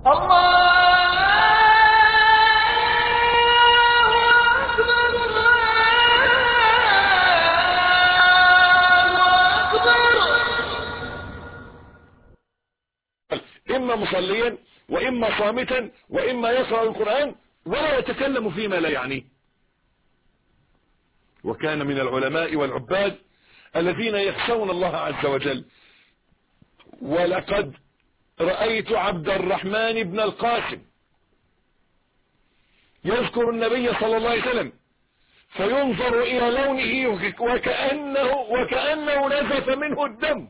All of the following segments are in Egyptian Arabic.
إما مصليا وإما صامتا وإما يقرأ القرآن ولا يتكلم فيما لا يعنيه وكان من العلماء والعباد الذين يخشون الله عز وجل ولقد رأيت عبد الرحمن بن القاسم يذكر النبي صلى الله عليه وسلم فينظر إلى لونه وكأنه, وكأنه نزف منه الدم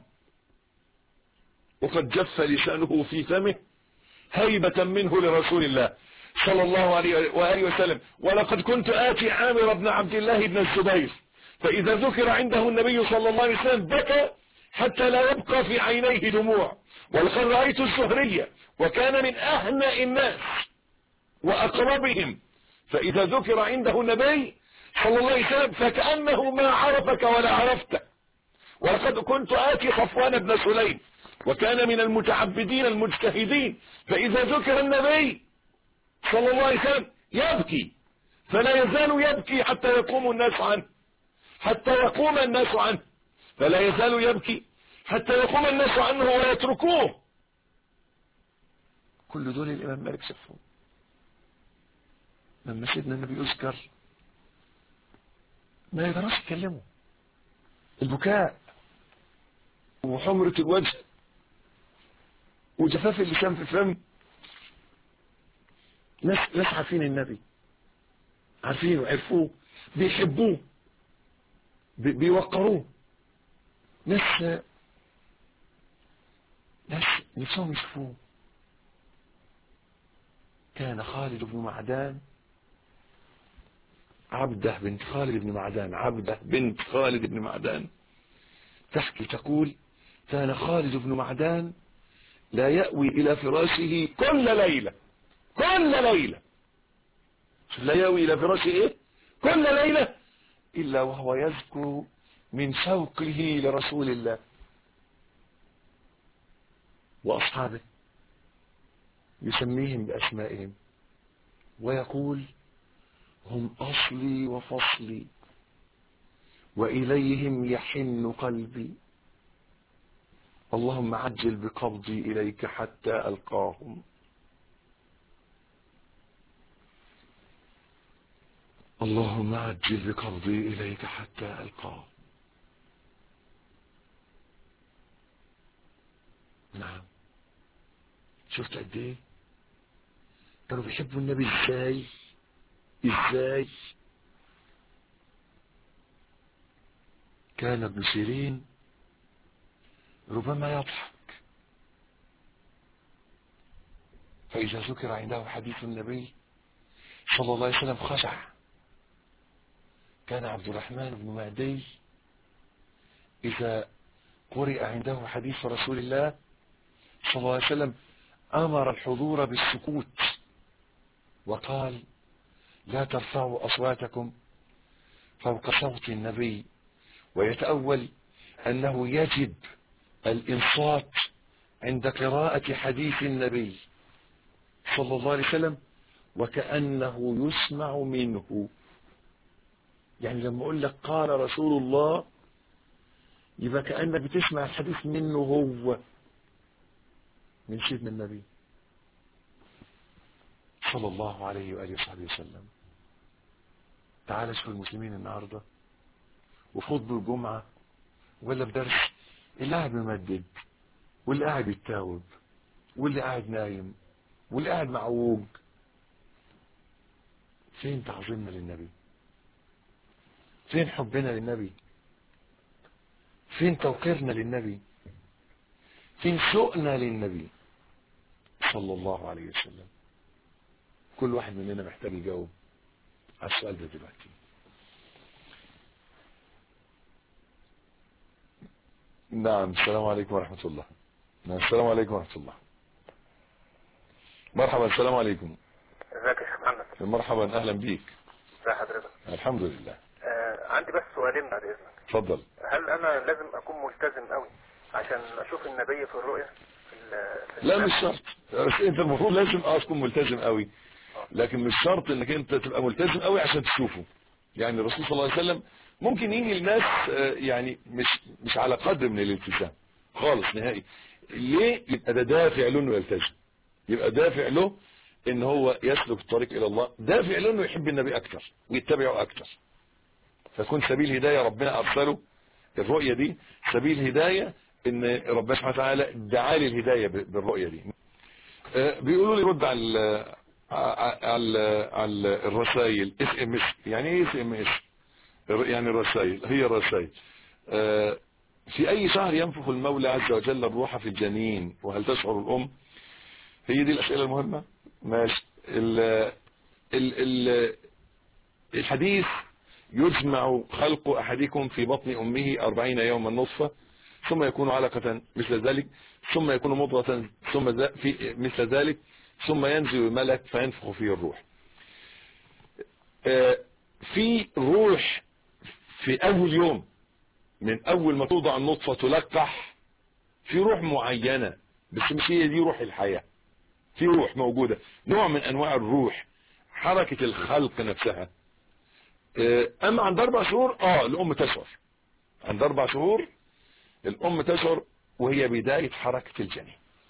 وقد جف لسانه في فمه هيبة منه لرسول الله صلى الله عليه وآله وسلم ولقد كنت آتي عامر بن عبد الله بن الزبير فإذا ذكر عنده النبي صلى الله عليه وسلم بكى حتى لا يبقى في عينيه دموع ولقد رأيت الزهرية وكان من أهنأ الناس وأقربهم فإذا ذكر عنده النبي صلى الله عليه وسلم فكأنه ما عرفك ولا عرفته ولقد كنت آتي صفوان بن سليم وكان من المتعبدين المجتهدين فإذا ذكر النبي صلى الله عليه وسلم يبكي فلا يزال يبكي حتى يقوم الناس عنه حتى يقوم الناس عنه فلا يزال يبكي حتى يقوم الناس عنه ويتركوه كل دول الإمام مالك شافهم لما سيدنا النبي يذكر ما يقدرش يكلمه البكاء وحمرة الوجه وجفاف اللسان في الفم ناس ناس عارفين النبي عارفينه وعرفوه بيحبوه بيوقروه ناس ناس نفسهم يشوفوه كان خالد بن معدان عبده بنت خالد بن معدان عبده بنت خالد بن معدان تحكي تقول كان خالد بن معدان لا يأوي إلى فراشه كل ليلة كل ليلة لا يأوي إلى فراشه إيه كل ليلة إلا وهو يذكر من شوقه لرسول الله وأصحابه يسميهم بأسمائهم ويقول هم أصلي وفصلي وإليهم يحن قلبي اللهم عجل بقبضي إليك حتى ألقاهم اللهم عجل بقبضي إليك حتى ألقاهم نعم شفت قد ايه كانوا بيحبوا النبي ازاي ازاي كان ابن سيرين ربما يضحك فإذا ذكر عنده حديث النبي صلى الله عليه وسلم خشع كان عبد الرحمن بن مهدي إذا قرئ عنده حديث رسول الله صلى الله عليه وسلم أمر الحضور بالسكوت وقال لا ترفعوا أصواتكم فوق صوت النبي ويتأول أنه يجب الإنصات عند قراءة حديث النبي صلى الله عليه وسلم وكأنه يسمع منه يعني لما أقول لك قال رسول الله يبقى كأنك بتسمع الحديث منه هو من سيدنا النبي صلى الله عليه وآله وصحبه وسلم تعال شوف المسلمين النهاردة وفي خطبة الجمعة ولا بدرس اللي قاعد ممدد واللي قاعد يتاوب واللي قاعد نايم واللي قاعد معوج فين تعظيمنا للنبي فين حبنا للنبي فين توقيرنا للنبي فين شوقنا للنبي صلى الله عليه وسلم كل واحد مننا محتاج يجاوب على السؤال ده دلوقتي نعم السلام عليكم ورحمة الله نعم السلام عليكم ورحمة الله مرحبا السلام عليكم ازيك يا شيخ محمد مرحبا اهلا بيك ازي حضرتك الحمد لله آه عندي بس سؤالين بعد اذنك اتفضل هل انا لازم اكون ملتزم قوي عشان اشوف النبي في الرؤيا في ال- في لا المنام؟ مش شرط بس انت المفروض لازم اه تكون ملتزم قوي لكن مش شرط انك انت تبقى ملتزم قوي عشان تشوفه يعني الرسول صلى الله عليه وسلم ممكن يجي الناس آه، يعني مش مش على قدر من الالتزام خالص نهائي ليه يبقى ده دافع له انه يلتزم يبقى دافع له ان هو يسلك الطريق الى الله دافع له انه يحب النبي اكتر ويتبعه اكتر فيكون سبيل هدايه ربنا ارسله الرؤيه دي سبيل هدايه ان ربنا سبحانه وتعالى دعا لي الهدايه ب- بالرؤيه دي آه، بيقولوا لي رد على ال- على على الرسائل اس ام اس يعني ايه اس ام اس يعني الرسائل هي الرسائل آه، في اي شهر ينفخ المولى عز وجل الروح في الجنين وهل تشعر الام هي دي الاسئله المهمه ماشي ال ال ال الحديث يجمع خلق احدكم في بطن امه أربعين يوما نصفا ثم يكون علقة مثل ذلك ثم يكون مضغة ثم ذا- في مثل ذلك ثم ينزل الملك فينفخ فيه الروح آه، في روح في اول يوم من اول ما توضع النطفة تلقح في روح معينة بس مش هي دي روح الحياة في روح موجودة نوع من انواع الروح حركة الخلق نفسها آه، اما عند اربع شهور اه الام تشعر عند اربع شهور الام تشعر وهي بداية حركة الجنين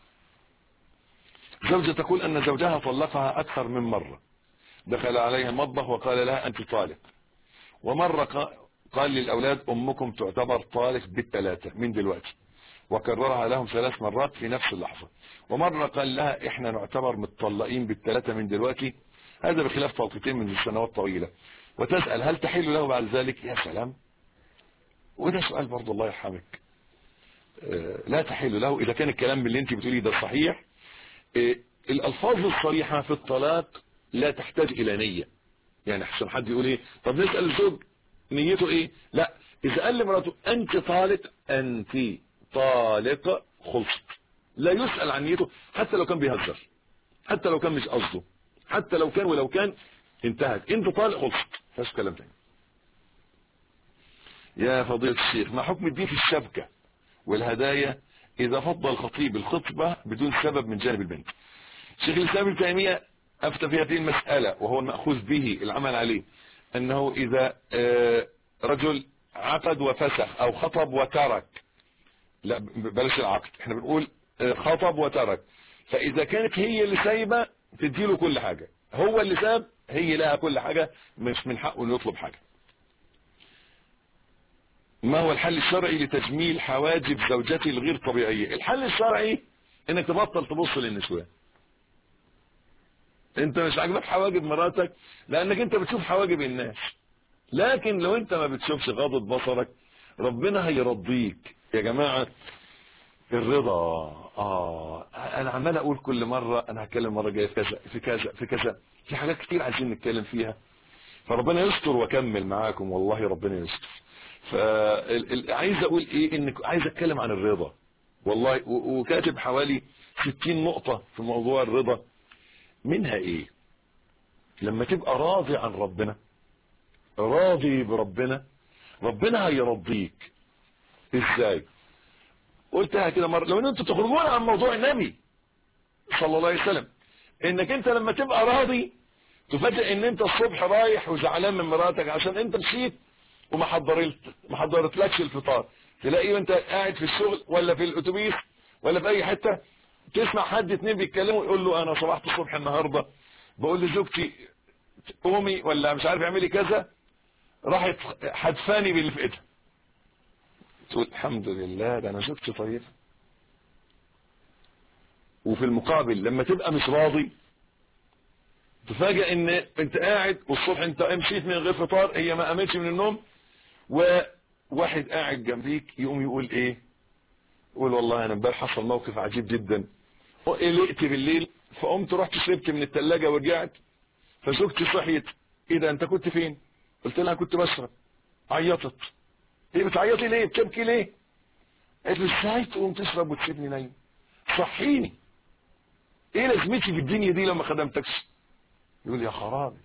زوجة تقول ان زوجها طلقها اكثر من مرة دخل عليها المطبخ وقال لها انت طالق ومرة ق- قال للاولاد امكم تعتبر طالق بالثلاثة من دلوقتي وكررها لهم ثلاث مرات في نفس اللحظة ومرة قال لها احنا نعتبر متطلقين بالثلاثة من دلوقتي هذا بخلاف طلقتين من سنوات طويلة وتسأل هل تحل له بعد ذلك يا سلام وده سؤال برضه الله يرحمك آه، لا تحل له اذا كان الكلام اللي انت بتقوليه ده صحيح آه، الالفاظ الصريحة في الطلاق لا تحتاج الى نية يعني احسن حد يقول ايه طب نسأل الزوج نيته ايه لا اذا قال لمراته انت طالق انت طالق خلصت لا يسأل عن نيته حتى لو كان بيهزر حتى لو كان مش قصده حتى لو كان ولو كان انتهت انت طالق خلصت فاش كلام تاني يا فضيلة الشيخ ما حكم الدين في الشبكة والهدايا اذا فضل الخطيب الخطبة بدون سبب من جانب البنت شيخ الاسلام ابن تيمية افتى في هذه المسألة وهو المأخوذ به العمل عليه انه اذا آه، رجل عقد وفسخ او خطب وترك لا ب- بلاش العقد احنا بنقول آه، خطب وترك فاذا كانت هي اللي سايبه تديله كل حاجة هو اللي ساب هي لها كل حاجة مش من حقه انه يطلب حاجة ما هو الحل الشرعي لتجميل حواجب زوجتي الغير طبيعية الحل الشرعي انك تبطل تبص للنسوان انت مش عاجبك حواجب مراتك لانك انت بتشوف حواجب الناس لكن لو انت ما بتشوفش غضة بصرك ربنا هيرضيك يا جماعة الرضا اه انا عمال اقول كل مرة انا هتكلم مرة جاية في كذا في كذا في كذا في حاجات كتير عايزين نتكلم فيها فربنا يستر واكمل معاكم والله ربنا يستر فعايز اقول ايه انك عايز اتكلم عن الرضا والله و- وكاتب حوالي 60 نقطة في موضوع الرضا منها ايه لما تبقى راضي عن ربنا راضي بربنا ربنا هيرضيك ازاي قلتها كده مرة لو ان انتوا تخرجون عن موضوع النبي صلى الله عليه وسلم انك انت لما تبقى راضي تفاجئ ان انت الصبح رايح وزعلان من مراتك عشان انت مشيت وما حضرت ما حضرتلكش الفطار تلاقيه وانت قاعد في الشغل ولا في الاتوبيس ولا في اي حته تسمع حد اتنين بيتكلموا يقول له انا صبحت الصبح النهارده بقول لزوجتي قومي ولا مش عارف اعملي كذا راحت حدفاني باللي في ايدها تقول الحمد لله ده انا زوجتي طيبه وفي المقابل لما تبقى مش راضي تفاجئ ان انت قاعد والصبح انت مشيت من غير فطار هي ما قامتش من النوم وواحد قاعد جنبيك يقوم يقول ايه يقول والله انا امبارح حصل موقف عجيب جدا قلقت بالليل فقمت رحت شربت من الثلاجه ورجعت فزوجتي صحيت ايه ده انت كنت فين قلت لها كنت بشرب عيطت ايه بتعيطي ليه بتبكي ليه قالت لي ازاي تقوم تشرب وتسيبني نايم صحيني ايه لازمتي في الدنيا دي لما خدمتكش يقول يا خرابي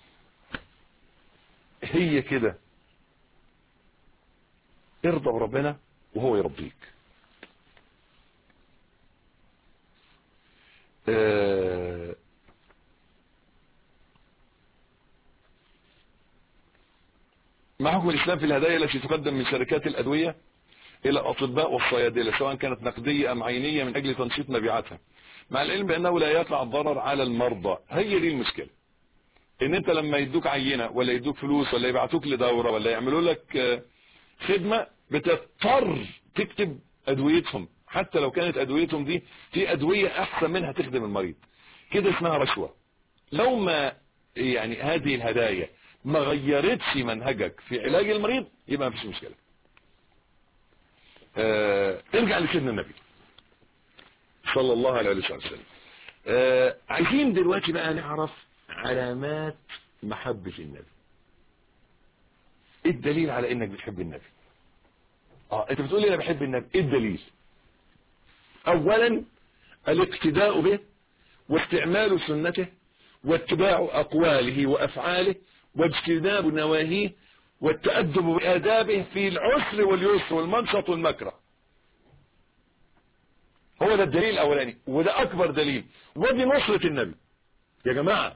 هي كده ارضى بربنا وهو يرضيك ما حكم الإسلام في الهدايا التي تقدم من شركات الأدوية إلى الأطباء والصيادلة سواء كانت نقدية أم عينية من أجل تنشيط مبيعاتها مع العلم بأنه لا يقع الضرر على المرضى هي دي المشكلة ان انت لما يدوك عينة ولا يدوك فلوس ولا يبعتوك لدورة ولا يعملوا لك آه، خدمة بتضطر تكتب ادويتهم حتى لو كانت ادويتهم دي في ادوية احسن منها تخدم المريض كده اسمها رشوة لو ما يعني هذه الهدايا ما غيرتش منهجك في علاج المريض يبقى ما فيش مشكلة آه ارجع لسيدنا النبي صلى الله عليه وسلم آه عايزين دلوقتي بقى نعرف علامات محبة النبي ايه الدليل على انك بتحب النبي اه انت بتقول لي انا بحب النبي ايه الدليل اولا الاقتداء به واستعمال سنته واتباع اقواله وافعاله واجتناب نواهيه والتأدب بآدابه في العسر واليسر والمنشط والمكره هو ده الدليل الاولاني وده اكبر دليل ودي نصرة النبي يا جماعة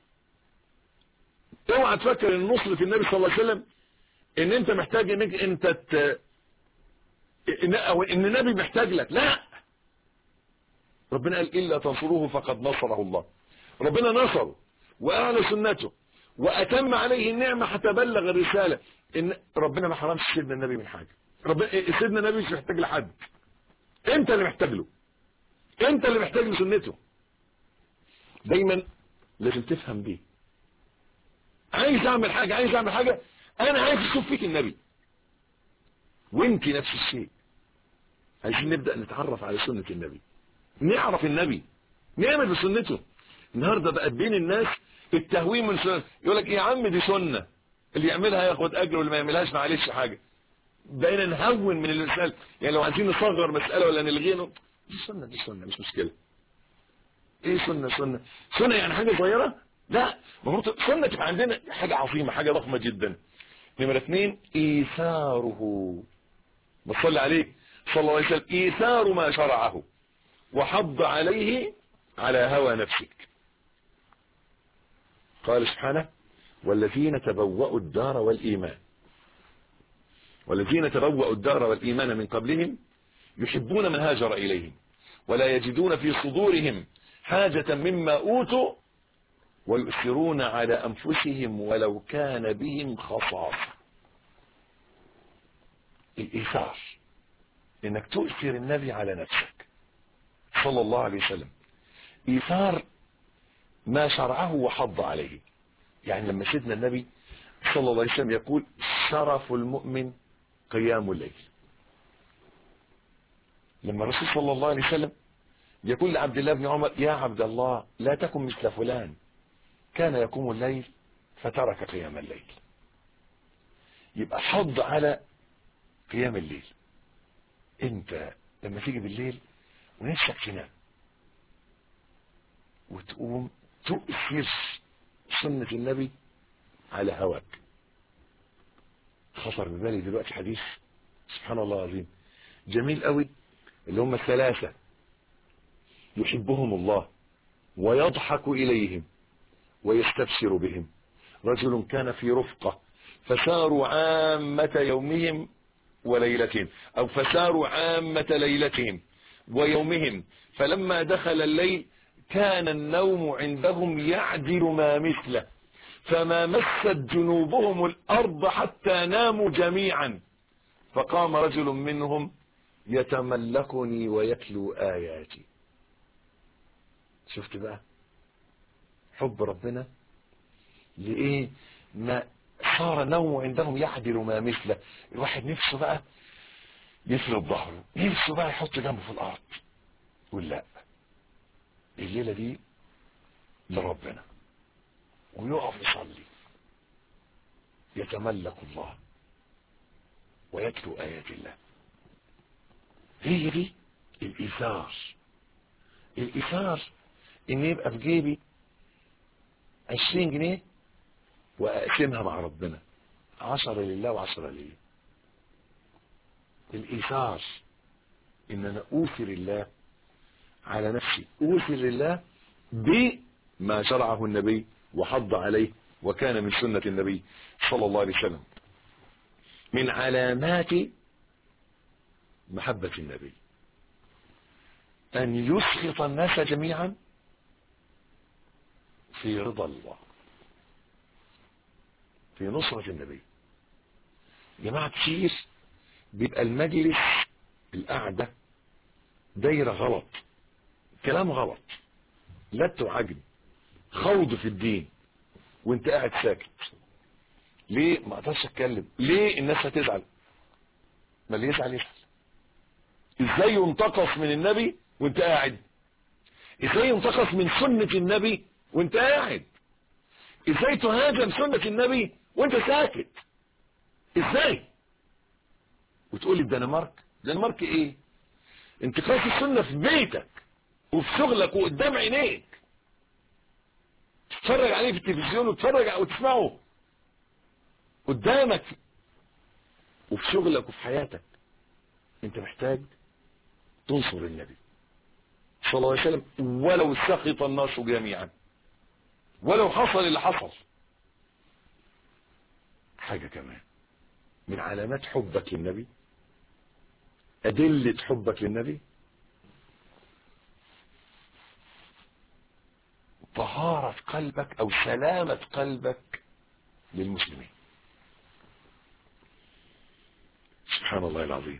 اوعى تفكر ان نصرة النبي صلى الله عليه وسلم ان انت محتاج انك انت ت... إن... او ان النبي محتاج لك لا ربنا قال الا تنصروه فقد نصره الله ربنا نصره واعلى سنته واتم عليه النعمة حتى بلغ الرسالة ان ربنا ما حرمش سيدنا النبي من حاجة ربنا سيدنا النبي مش محتاج لحد انت اللي محتاج له انت اللي محتاج لسنته دايما لازم تفهم دي عايز اعمل حاجة عايز اعمل حاجة انا عايز اشوف فيك النبي وانت نفس الشيء عايزين نبدأ نتعرف على سنة النبي نعرف النبي نعمل بسنته النهاردة بقت بين الناس التهويم من سنة يقول لك يا عم دي سنة اللي يعملها ياخد اجر واللي ما يعملهاش معلش حاجة بقينا نهون من المسألة يعني لو عايزين نصغر مسألة ولا نلغيها دي سنة دي سنة مش مشكلة ايه سنة سنة سنة يعني حاجة صغيرة لا المفروض سنة تبقى عندنا حاجة عظيمة حاجة ضخمة جدا نمرة اثنين ايثاره بصلي عليه صلى الله عليه وسلم ايثار ما شرعه وحض عليه على هوى نفسك قال سبحانه والذين تبوأوا الدار والإيمان والذين تبوأوا الدار والإيمان من قبلهم يحبون من هاجر إليهم ولا يجدون في صدورهم حاجة مما أوتوا ويؤثرون على أنفسهم ولو كان بهم خصاصة الإيثار إنك تؤثر النبي على نفسك صلى الله عليه وسلم إيثار ما شرعه وحض عليه يعني لما سيدنا النبي صلى الله عليه وسلم يقول شرف المؤمن قيام الليل لما الرسول صلى الله عليه وسلم يقول لعبد الله بن عمر يا عبد الله لا تكن مثل فلان كان يقوم الليل فترك قيام الليل يبقى حض على قيام الليل انت لما تيجي بالليل ونفسك تنام وتقوم تؤثر سنة النبي على هواك خطر ببالي دلوقتي حديث سبحان الله العظيم جميل قوي اللي هم الثلاثة يحبهم الله ويضحك إليهم ويستبشر بهم رجل كان في رفقة فساروا عامة يومهم وليلتهم أو فساروا عامة ليلتهم ويومهم فلما دخل الليل كان النوم عندهم يعدل ما مثله فما مست جنوبهم الأرض حتى ناموا جميعا فقام رجل منهم يتملكني ويتلو آياتي شفت بقى حب ربنا لإيه ما صار النوم عندهم يعدل ما مثله الواحد نفسه بقى يفرد ظهره نفسه بقى يحط جنبه في الأرض يقول لا الليلة دي لربنا ويقف يصلي يتملك الله ويتلو آيات الله هي دي الإيثار الإيثار إن يبقى في جيبي عشرين جنيه وأقسمها مع ربنا عشرة لله وعشرة لي الإيثار إن أنا أوثر الله على نفسي أوثر لله بما شرعه النبي وحض عليه وكان من سنة النبي صلى الله عليه وسلم من علامات محبة النبي أن يسخط الناس جميعا في رضا الله في نصرة النبي جماعة كتير بيبقى المجلس القعدة دايرة غلط كلام غلط لت وعجب خوض في الدين وانت قاعد ساكت ليه ما اقدرش اتكلم ليه الناس هتزعل ما اللي يزعل يزعل ازاي ينتقص من النبي وانت قاعد ازاي ينتقص من سنة النبي وانت قاعد ازاي تهاجم سنة النبي وانت ساكت ازاي وتقول لي الدنمارك دنمارك ايه انتقاص السنة في بيتك وفي شغلك وقدام عينيك تتفرج عليه في التلفزيون وتتفرج وتسمعه قدامك وفي شغلك وفي حياتك انت محتاج تنصر النبي صلى الله عليه وسلم ولو سخط الناس جميعا ولو حصل اللي حصل حاجة كمان من علامات حبك للنبي أدلة حبك للنبي طهارة قلبك أو سلامة قلبك للمسلمين سبحان الله العظيم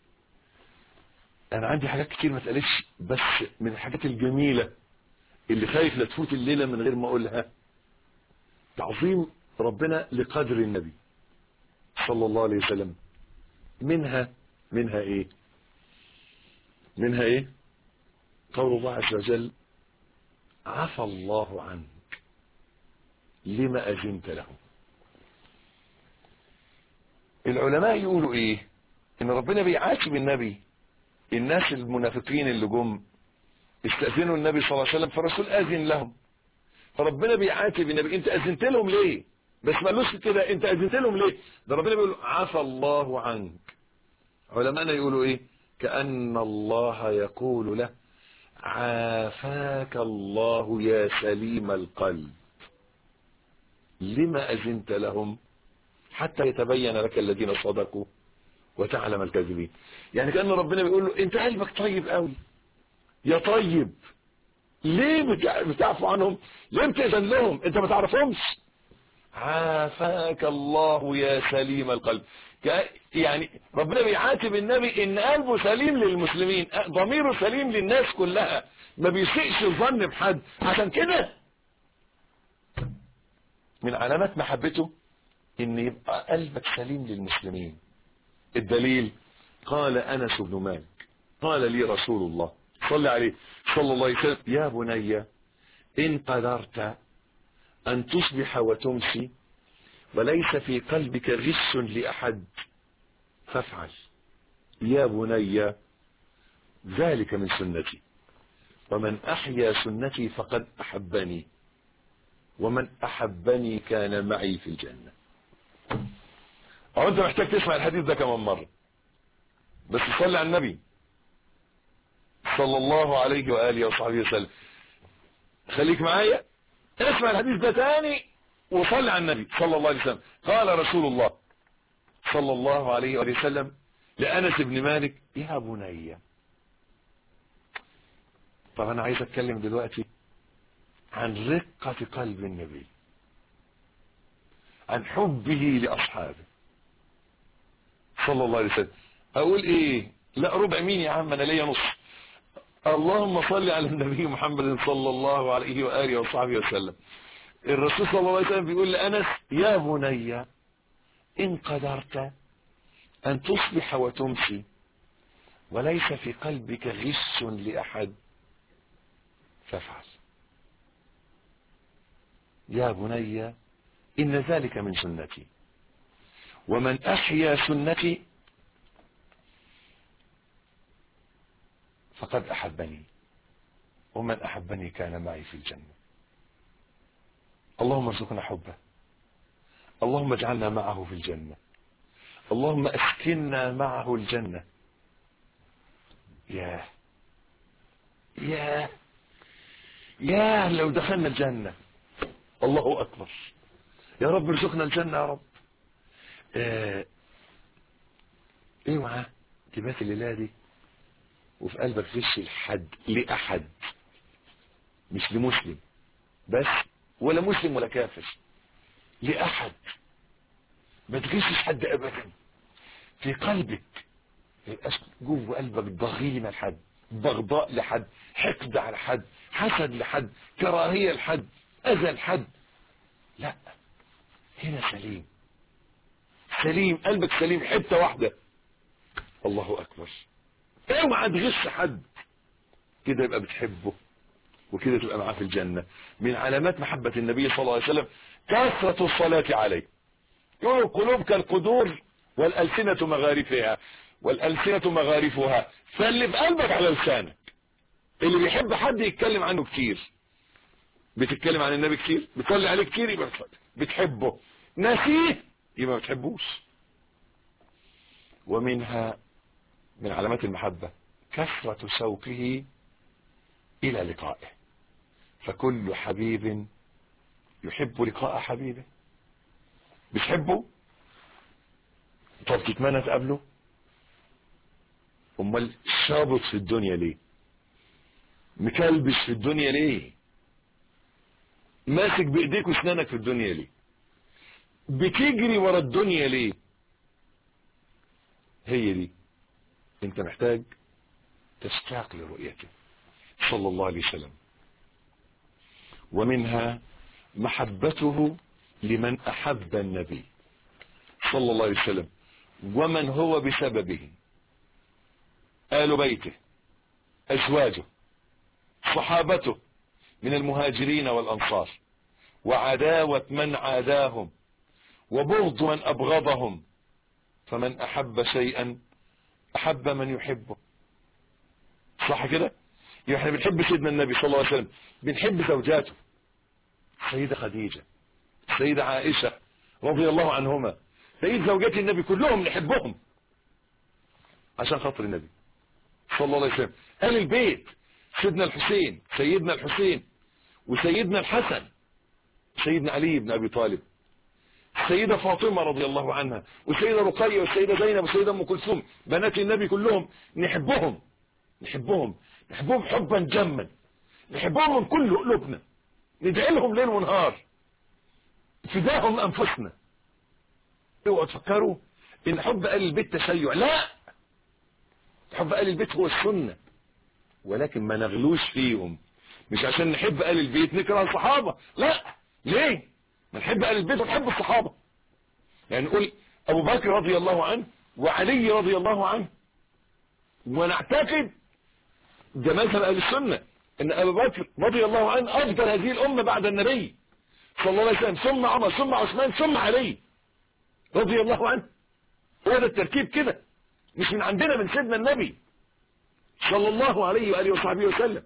أنا عندي حاجات كتير ما اتقالتش بس من الحاجات الجميلة اللي خايف لا تفوت الليلة من غير ما أقولها تعظيم ربنا لقدر النبي صلى الله عليه وسلم منها منها ايه منها ايه قول الله عز وجل عفى الله عنك لما أذنت له العلماء يقولوا ايه ان ربنا بيعاتب النبي الناس المنافقين اللي جم استأذنوا النبي صلى الله عليه وسلم فالرسول أذن لهم فربنا بيعاتب النبي انت أذنت لهم ليه بس ما قالوش كده انت أذنت لهم ليه ده ربنا بيقول عفى الله عنك علماءنا يقولوا ايه كأن الله يقول له عافاك الله يا سليم القلب لما أذنت لهم حتى يتبين لك الذين صدقوا وتعلم الكاذبين يعني كأن ربنا بيقول له انت قلبك طيب قوي يا طيب ليه بتعفو عنهم ليه بتأذن لهم انت ما تعرفهمش عافاك الله يا سليم القلب يعني ربنا بيعاتب النبي ان قلبه سليم للمسلمين ضميره سليم للناس كلها ما بيسيئش الظن بحد عشان كده من علامات محبته ان يبقى قلبك سليم للمسلمين الدليل قال انس بن مالك قال لي رسول الله صلى عليه صلى الله عليه وسلم يا بني ان قدرت ان تصبح وتمسي وليس في قلبك غش لأحد فافعل يا بني ذلك من سنتي ومن أحيا سنتي فقد أحبني ومن أحبني كان معي في الجنة أو أنت محتاج تسمع الحديث ده كمان مرة بس صلي على النبي صلى الله عليه وآله وصحبه وسلم خليك معايا اسمع الحديث ده تاني وصلي على النبي صلى الله عليه وسلم قال رسول الله صلى الله عليه وآله وسلم لأنس بن مالك يا بني طب أنا عايز أتكلم دلوقتي عن رقة قلب النبي عن حبه لأصحابه صلى الله عليه وسلم أقول إيه لا ربع مين يا عم أنا ليا نص اللهم صل على النبي محمد صلى الله عليه وآله وصحبه وسلم الرسول صلى الله عليه وسلم بيقول لأنس يا بني إن قدرت أن تصبح وتمسي وليس في قلبك غش لأحد فافعل يا بني إن ذلك من سنتي ومن أحيا سنتي فقد أحبني ومن أحبني كان معي في الجنة اللهم ارزقنا حبه اللهم اجعلنا معه في الجنة اللهم اسكننا معه الجنة ياه ياه ياه لو دخلنا الجنة الله أكبر يا رب ارزقنا الجنة يا رب آه اوعى تبات الليله دي وفي قلبك غش لحد لاحد مش لمسلم بس ولا مسلم ولا كافر لاحد ما تغشش حد ابدا في قلبك ما يبقاش جوه قلبك ضغينه لحد بغضاء لحد حقد على حد حسد لحد كراهيه لحد اذى لحد لا هنا سليم سليم قلبك سليم حته واحده الله اكبر اوعى تغش حد كده يبقى بتحبه وكده تبقى معاه في الجنه من علامات محبه النبي صلى الله عليه وسلم كثره الصلاه عليه يقول القلوب كالقدور والالسنه مغارفها والالسنه مغارفها فاللي في قلبك على لسانك اللي بيحب حد يتكلم عنه كتير بتتكلم عن النبي كتير بتصلي عليه كتير يبقى بتحبه ناسيه يبقى ما بتحبوش ومنها من علامات المحبة كثرة شوقه إلى لقائه فكل حبيب يحب لقاء حبيبه بتحبه طب تتمنى تقابله امال شابط في الدنيا ليه مكلبش في الدنيا ليه ماسك بايديك واسنانك في الدنيا ليه بتجري ورا الدنيا ليه هي دي انت محتاج تشتاق لرؤيته صلى الله عليه وسلم ومنها محبته لمن احب النبي صلى الله عليه وسلم ومن هو بسببه آل بيته أزواجه صحابته من المهاجرين والأنصار وعداوة من عاداهم وبغض من أبغضهم فمن أحب شيئا أحب من يحبه صح كده يعني احنا بنحب سيدنا النبي صلى الله عليه وسلم بنحب زوجاته السيدة خديجة السيدة عائشة رضي الله عنهما سيد زوجات النبي كلهم نحبهم عشان خاطر النبي صلى الله عليه وسلم آل البيت سيدنا الحسين سيدنا الحسين وسيدنا الحسن سيدنا علي بن أبي طالب السيدة فاطمة رضي الله عنها والسيدة رقية والسيدة زينب والسيدة أم كلثوم بنات النبي كلهم نحبهم نحبهم نحبهم حبا جما نحبهم من كل قلوبنا ندعي لهم ليل ونهار فداهم أنفسنا اوعوا تفكروا ان حب اهل البيت تشيع لا حب اهل البيت هو السنة ولكن ما نغلوش فيهم مش عشان نحب اهل البيت نكره الصحابة لا ليه ما نحب اهل البيت ونحب الصحابة يعني نقول ابو بكر رضي الله عنه وعلي رضي الله عنه ونعتقد ده مذهب اهل السنة ان ابو بكر رضي الله عنه افضل هذه الامة بعد النبي صلى الله عليه وسلم ثم عمر ثم عثمان ثم علي رضي الله عنه هو ده التركيب كده مش من عندنا من سيدنا النبي صلى الله عليه وآله وصحبه وسلم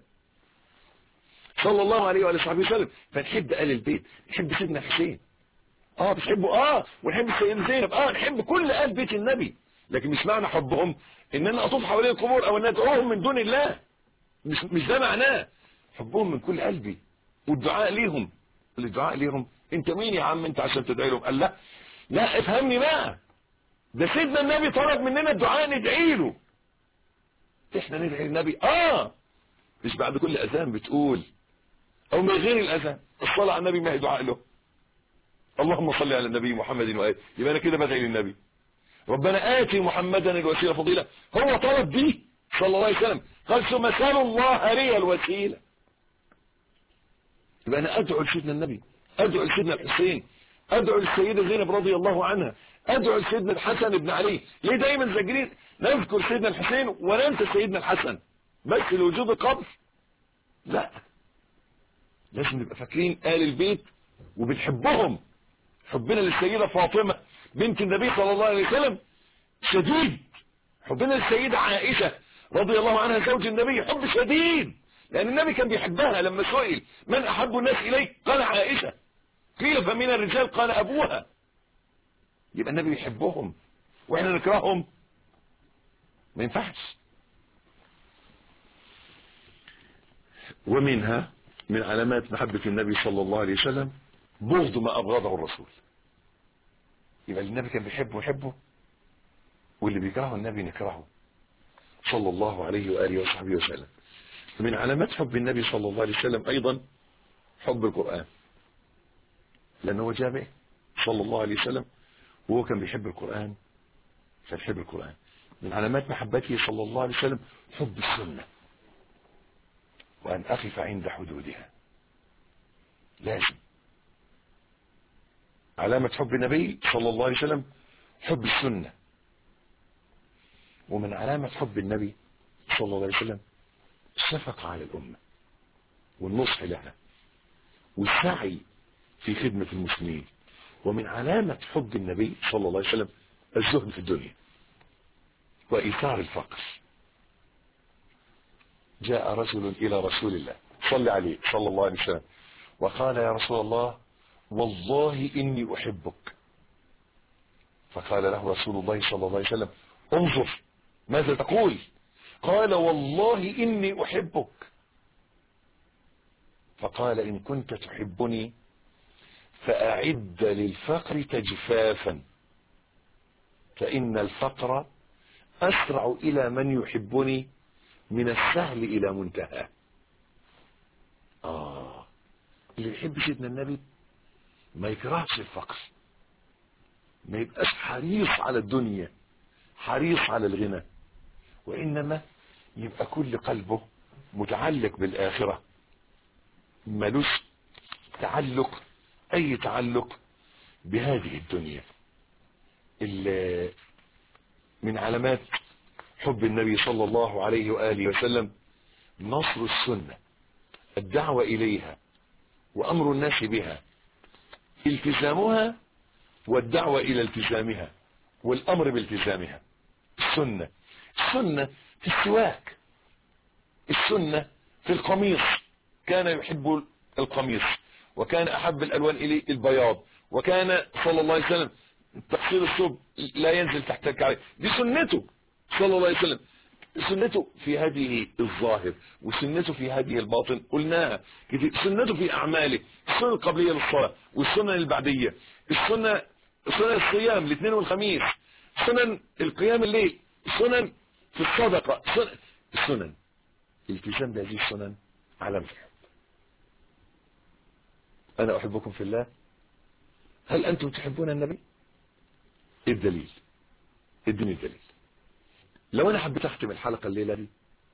صلى الله عليه وآله وصحبه وسلم فنحب آل البيت نحب سيدنا حسين اه بتحبه اه ونحب السيدة زينب اه نحب كل آل بيت النبي لكن مش معنى حبهم ان انا اطوف حوالين القبور او ان ادعوهم من دون الله مش مش ده معناه حبهم من كل قلبي والدعاء ليهم الدعاء ليهم انت مين يا عم انت عشان تدعي لهم قال لا لا افهمني بقى ده سيدنا النبي طلب مننا الدعاء ندعي له احنا ندعي النبي اه مش بعد كل اذان بتقول او من غير الاذان الصلاه على النبي ما هي دعاء له اللهم صل على النبي محمد واله يبقى انا كده بدعي للنبي ربنا آتي محمدا الوسيله فضيله هو طلب دي صلى الله عليه وسلم قال ثم سالوا الله لي الوسيله يبقى انا ادعو لسيدنا النبي ادعو لسيدنا الحسين ادعو للسيدة زينب رضي الله عنها ادعو لسيدنا الحسن بن علي ليه دايما زاجرين نذكر سيدنا الحسين وننسى سيدنا الحسن بس لوجود القبر لا لازم نبقى فاكرين آل البيت وبنحبهم حبنا للسيدة فاطمة بنت النبي صلى الله عليه وسلم شديد حبنا للسيدة عائشة رضي الله عنها زوج النبي حب شديد لأن النبي كان بيحبها لما سئل من أحب الناس إليك قال عائشة قيل فمن الرجال قال أبوها يبقى النبي يحبهم وإحنا نكرههم ما ينفعش ومنها من علامات محبة النبي صلى الله عليه وسلم بغض ما أبغضه الرسول يبقى النبي كان بيحبه ويحبه واللي بيكرهه النبي نكرهه صلى الله عليه وآله وصحبه وسلم من علامات حب النبي صلى الله عليه وسلم أيضا حب القرآن لأنه هو جامع صلى الله عليه وسلم وهو كان بيحب القرآن فبيحب القرآن من علامات محبته صلى الله عليه وسلم حب السنة وأن أقف عند حدودها لازم علامة حب النبي صلى الله عليه وسلم حب السنة ومن علامة حب النبي صلى الله عليه وسلم الشفقة على الأمة والنصح لها والسعي في خدمة المسلمين ومن علامة حب النبي صلى الله عليه وسلم الزهد في الدنيا وإيثار الفقر جاء رجل إلى رسول الله صلى عليه صلى الله عليه وسلم وقال يا رسول الله والله إني أحبك فقال له رسول الله صلى الله عليه وسلم انظر ماذا تقول قال والله إني أحبك فقال إن كنت تحبني فأعد للفقر تجفافا فإن الفقر أسرع إلى من يحبني من السهل إلى منتهى آه اللي يحب سيدنا النبي ما يكرهش الفقر ما يبقاش حريص على الدنيا حريص على الغنى وإنما يبقى كل قلبه متعلق بالآخرة ملوش تعلق أي تعلق بهذه الدنيا اللي من علامات حب النبي صلى الله عليه وآله وسلم نصر السنة الدعوة إليها وأمر الناس بها التزامها والدعوة إلى التزامها والأمر بالتزامها السنة السنة في السواك السنة في القميص كان يحب القميص وكان أحب الألوان إليه البياض وكان صلى الله عليه وسلم تقصير الثوب لا ينزل تحت الكعبين دي سنته صلى الله عليه وسلم سنته في هذه الظاهر وسنته في هذه الباطن قلناها كتير سنته في أعماله السنة القبلية للصلاة والسنة البعدية السنة سنن الصيام الاثنين والخميس سنن القيام الليل سنن في الصدقة سنن السنن التزام بهذه السنن علامة الحب أنا أحبكم في الله هل أنتم تحبون النبي إيه الدليل اديني الدليل لو أنا حبيت أختم الحلقة الليلة دي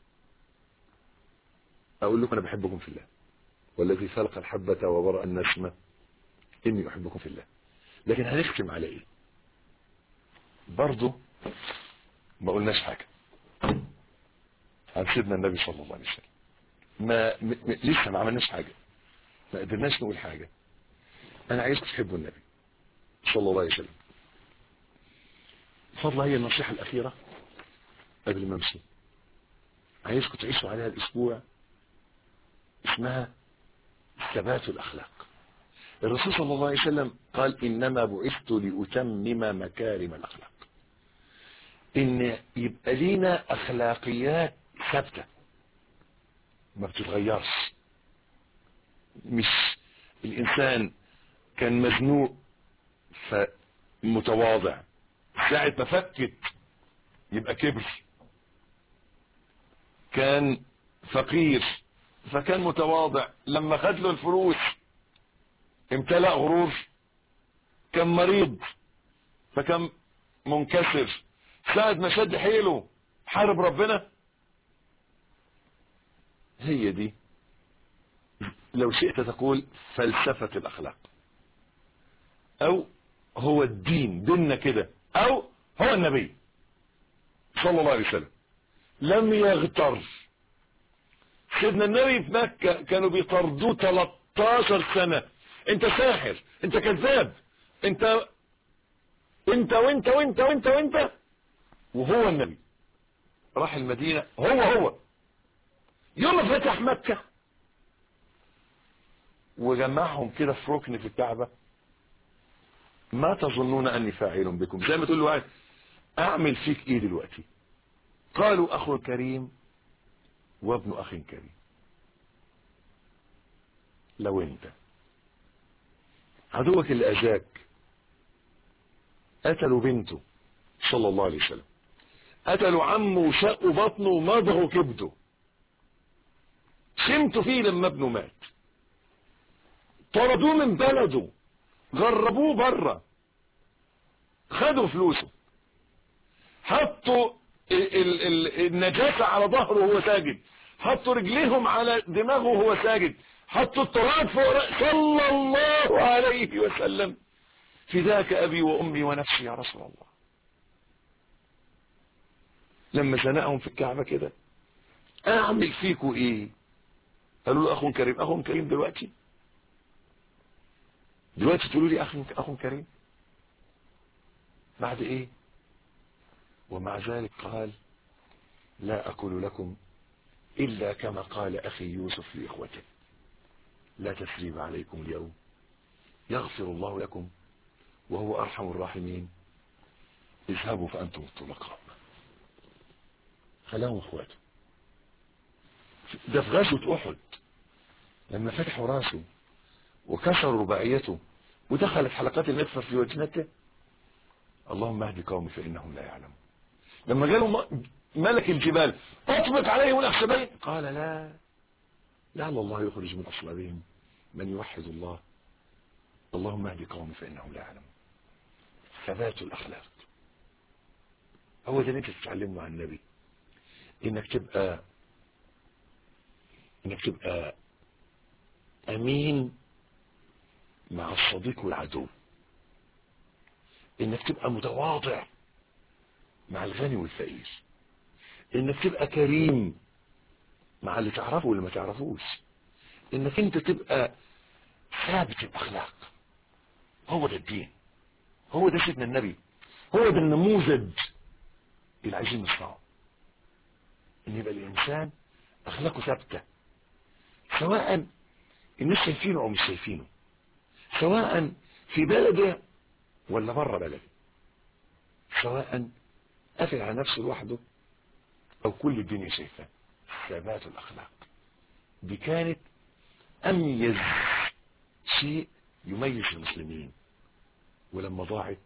أقول لكم أنا بحبكم في الله والذي خلق الحبة وبرأ النسمة إني أحبكم في الله لكن هنختم على إيه برضه ما قلناش حاجة عن سيدنا النبي صلى الله عليه وسلم ما م... م... لسه ما عملناش حاجة ما قدرناش نقول حاجة أنا عايزكم تحبوا النبي صلى الله عليه وسلم فضل هي النصيحة الأخيرة قبل ما امشي عايزكم تعيشوا عليها الأسبوع اسمها ثبات الأخلاق الرسول صلى الله عليه وسلم قال إنما بعثت لأتمم مكارم الأخلاق إن يبقى لينا أخلاقيات ثابتة ما بتتغيرش مش الإنسان كان مزنوق فمتواضع ساعة ما فكت يبقى كبر كان فقير فكان متواضع لما خد له الفلوس امتلأ غرور كان مريض فكان منكسر ساعة ما شد حيله حارب ربنا هي دي لو شئت تقول فلسفة الأخلاق أو هو الدين ديننا كده أو هو النبي صلى الله عليه وسلم لم يغتر سيدنا النبي في مكة كانوا بيطردوه 13 سنة انت ساحر انت كذاب انت انت وانت وانت وانت وانت وهو النبي راح المدينة هو هو يوم ما فتح مكة وجمعهم كده في ركن في الكعبة ما تظنون اني فاعل بكم زي ما تقول له واحد اعمل فيك ايه دلوقتي قالوا اخو كريم وابن اخ كريم لو انت عدوك اللي اذاك قتلوا بنته صلى الله عليه وسلم قتلوا عمه وشقوا بطنه ومضغوا كبده شمتوا فيه لما ابنه مات طردوه من بلده غربوه بره خدوا فلوسه حطوا ال ال ال النجاسة على ظهره وهو ساجد حطوا رجليهم على دماغه وهو ساجد حطوا التراب فوق رأسه صلى الله عليه وسلم فداك أبي وأمي ونفسي يا رسول الله لما زنقهم في الكعبة كده أعمل فيكوا إيه قالوا له أخ كريم أخ كريم دلوقتي دلوقتي تقولوا لي أخ أخ كريم بعد إيه ومع ذلك قال لا أقول لكم إلا كما قال أخي يوسف لإخوته لا تسريب عليكم اليوم يغفر الله لكم وهو أرحم الراحمين اذهبوا فأنتم الطلقاء خلاهم اخواته ده في غزوة أحد لما فتحوا راسه وكسروا رباعيته ودخلت حلقات المدفر في وجنته اللهم اهد قومي فإنهم لا يعلمون لما جاله ملك الجبال اطبق عليهم الأخشبين قال لا لعل الله يخرج من أصلابهم من يوحد الله اللهم اهد قومي فإنهم لا يعلمون ثبات الأخلاق هو ده اللي انت تتعلمه عن النبي انك تبقى انك تبقى امين مع الصديق والعدو انك تبقى متواضع مع الغني والفقير انك تبقى كريم مع اللي تعرفه واللي ما تعرفوش انك انت تبقى ثابت الاخلاق هو ده الدين هو ده سيدنا النبي هو ده النموذج اللي عايزين نصنعه ان يبقى الانسان اخلاقه ثابته سواء الناس شايفينه او مش شايفينه سواء في بلده ولا بره بلده سواء قافل على نفسه لوحده او كل الدنيا شايفاه ثبات الاخلاق دي كانت اميز شيء يميز المسلمين ولما ضاعت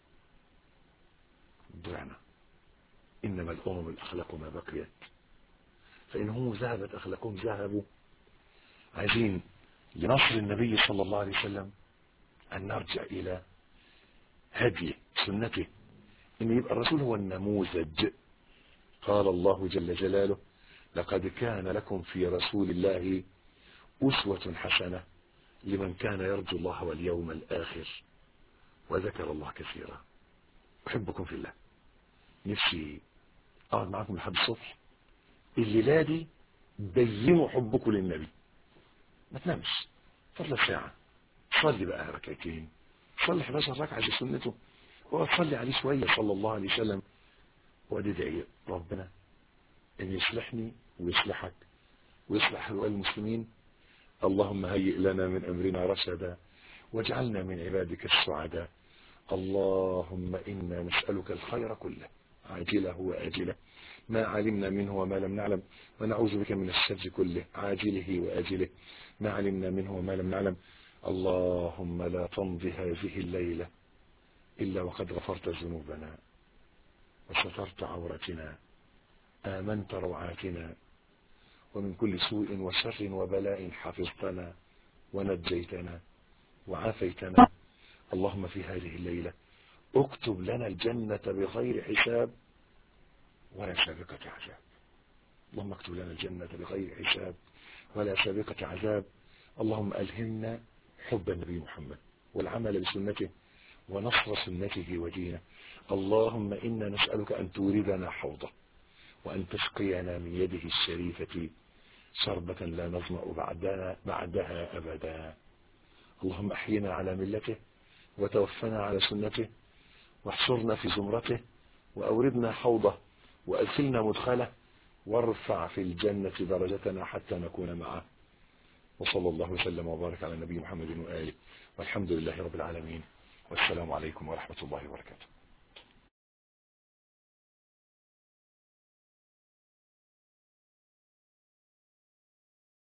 ضعنا انما الامم الاخلاق ما بقيت فانهم ذهبت اخلاقهم ذهبوا عايزين لنصر النبي صلى الله عليه وسلم ان نرجع الى هديه سنته ان يبقى الرسول هو النموذج قال الله جل جلاله لقد كان لكم في رسول الله أسوة حسنة لمن كان يرجو الله واليوم الآخر وذكر الله كثيرا أحبكم في الله نفسي أقعد معكم لحد الصبح الليلة دي بينوا حبكم للنبي ما تنامش فضل ساعة صلي بقى ركعتين صلي 11 ركعة زي سنته وصلي عليه شوية صلى الله عليه وسلم وادعي ربنا ان يصلحني ويصلحك ويصلح احوال المسلمين اللهم هيئ لنا من امرنا رشدا واجعلنا من عبادك السعداء اللهم انا نسالك الخير كله عاجله واجله ما علمنا منه وما لم نعلم ونعوذ بك من الشر كله عاجله واجله ما علمنا منه وما لم نعلم اللهم لا تمضي هذه الليله الا وقد غفرت ذنوبنا وسترت عورتنا آمنت روعاتنا ومن كل سوء وشر وبلاء حفظتنا ونجيتنا وعافيتنا اللهم في هذه الليلة اكتب لنا الجنة بغير حساب ولا سابقة عذاب اللهم اكتب لنا الجنة بغير حساب ولا سابقة عذاب اللهم ألهمنا حب النبي محمد والعمل بسنته ونصر سنته ودينه اللهم إنا نسألك أن توردنا حوضه وأن تسقينا من يده الشريفة شربة لا نظمأ بعدها, بعدها أبدا اللهم أحينا على ملته وتوفنا على سنته واحشرنا في زمرته وأوردنا حوضه وأدخلنا مدخله وارفع في الجنة درجتنا حتى نكون معه وصلى الله وسلم وبارك على النبي محمد وآله والحمد لله رب العالمين والسلام عليكم ورحمة الله وبركاته